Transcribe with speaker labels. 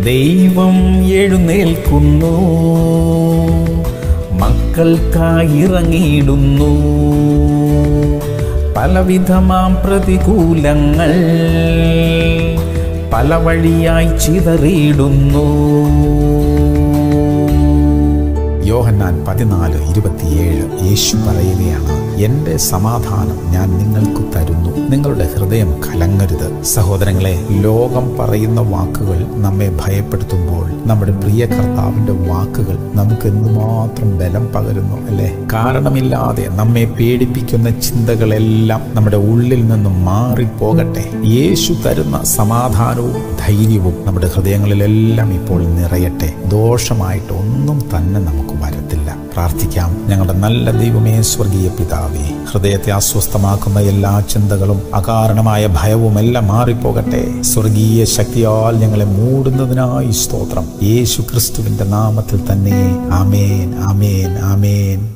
Speaker 1: ദൈവം എഴുന്നേൽക്കുന്നു മക്കൾക്കായി ഇറങ്ങിയിടുന്നു പലവിധമാം പ്രതികൂലങ്ങൾ പല വഴിയായി ചിതറിയിടുന്നു യോഹന്നാൻ പതിനാല് ഇരുപത്തിയേഴ് യേശു പറയുകയാണ് എൻ്റെ സമാധാനം ഞാൻ നിങ്ങൾക്ക് തരുന്നു നിങ്ങളുടെ ഹൃദയം കലങ്ങരുത് സഹോദരങ്ങളെ ലോകം പറയുന്ന വാക്കുകൾ നമ്മെ ഭയപ്പെടുത്തുമ്പോൾ നമ്മുടെ പ്രിയ കർത്താവിൻ്റെ വാക്കുകൾ നമുക്ക് എന്തുമാത്രം ബലം പകരുന്നു അല്ലേ കാരണമില്ലാതെ നമ്മെ പേടിപ്പിക്കുന്ന ചിന്തകളെല്ലാം നമ്മുടെ ഉള്ളിൽ നിന്നും മാറിപ്പോകട്ടെ യേശു തരുന്ന സമാധാനവും ധൈര്യവും നമ്മുടെ ഹൃദയങ്ങളിലെല്ലാം ഇപ്പോൾ നിറയട്ടെ ദോഷമായിട്ട് ഒന്നും തന്നെ നമുക്ക് വരത്തില്ല പ്രാർത്ഥിക്കാം ഞങ്ങളുടെ നല്ല ദൈവമേ സ്വർഗീയ പിതാവേ ഹൃദയത്തെ അസ്വസ്ഥമാക്കുന്ന എല്ലാ ചിന്തകളും അകാരണമായ ഭയവും എല്ലാം മാറിപ്പോകട്ടെ സ്വർഗീയ ശക്തിയാൽ ഞങ്ങളെ മൂടുന്നതിനായി സ്തോത്രം യേശു ക്രിസ്തുവിന്റെ നാമത്തിൽ തന്നെ ആമേൻ ആമേൻ ആമേൻ